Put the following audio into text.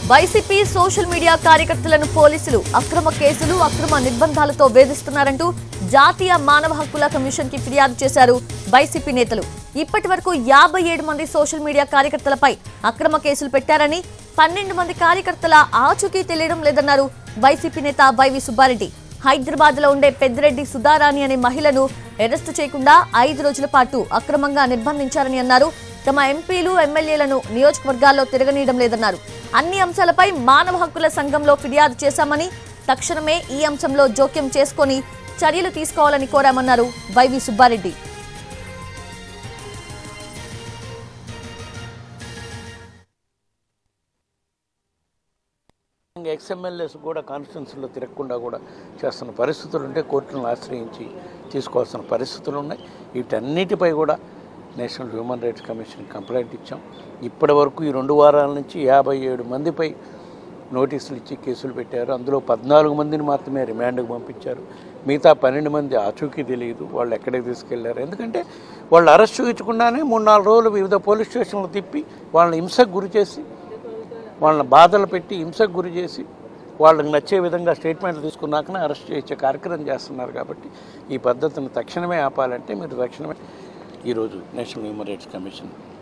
YCP social media కార్యకర్తలను పోలీసులు అక్రమ కేసులు అక్రమ నిర్బంధాలతో వేధిస్తున్నారంటూ జాతీయ మానవ హక్కుల కమిషన్ కి ఫిర్యాదు చేశారు వైసీపీ నేతలు ఇప్పటి వరకు యాభై ఏడు మంది సోషల్ మీడియా కార్యకర్తలపై అక్రమ కేసులు పెట్టారని పన్నెండు మంది కార్యకర్తల ఆచూకీ తెలియడం లేదన్నారు వైసీపీ నేత వైవి సుబ్బారెడ్డి హైదరాబాద్ లో ఉండే పెద్దిరెడ్డి సుధారాణి అనే మహిళను అరెస్టు చేయకుండా ఐదు రోజుల పాటు అక్రమంగా నిర్బంధించారని అన్నారు తమ ఎంపీలు ఎమ్మెల్యేలను నియోజకవర్గాల్లో తిరగనీయడం లేదన్నారు అన్ని అంశాలపై మానవ హక్కుల సంఘంలో ఫిర్యాదు చేశామని తక్షణమే ఈ అంశంలో జోక్యం చేసుకొని చర్యలు తీసుకోవాలని కోరామన్నారు వైవి సుబ్బారెడ్డి ఎక్స్ఎమ్మెల్యేస్ కూడా కాన్స్టిట్యున్సీలో తిరగకుండా కూడా చేస్తున్న పరిస్థితులు ఉంటే కోర్టులను ఆశ్రయించి తీసుకోవాల్సిన పరిస్థితులు ఉన్నాయి వీటన్నిటిపై కూడా national human rights commission complaint ఇచ్చాం ఇప్పటి వరకు ఈ రెండు వారాల నుంచి యాభై ఏడు మందిపై నోటీసులు ఇచ్చి కేసులు పెట్టారు అందులో పద్నాలుగు మందిని మాత్రమే రిమాండ్కి పంపించారు మిగతా పన్నెండు మంది ఆచూకీ తెలియదు వాళ్ళు ఎక్కడికి తీసుకెళ్లారు ఎందుకంటే వాళ్ళు అరెస్ట్ చూపించకుండానే మూడు నాలుగు రోజులు వివిధ పోలీస్ స్టేషన్లు తిప్పి వాళ్ళని హింసకు గురి చేసి వాళ్ళని బాధలు పెట్టి హింసకు గురి చేసి వాళ్ళకి నచ్చే విధంగా స్టేట్మెంట్లు తీసుకున్నాకనే అరెస్ట్ చేసే కార్యక్రమం చేస్తున్నారు కాబట్టి ఈ పద్ధతిని తక్షణమే ఆపాలంటే మీరు తక్షణమే ఈరోజు నేషనల్ హ్యూమన్ రైట్స్ కమిషన్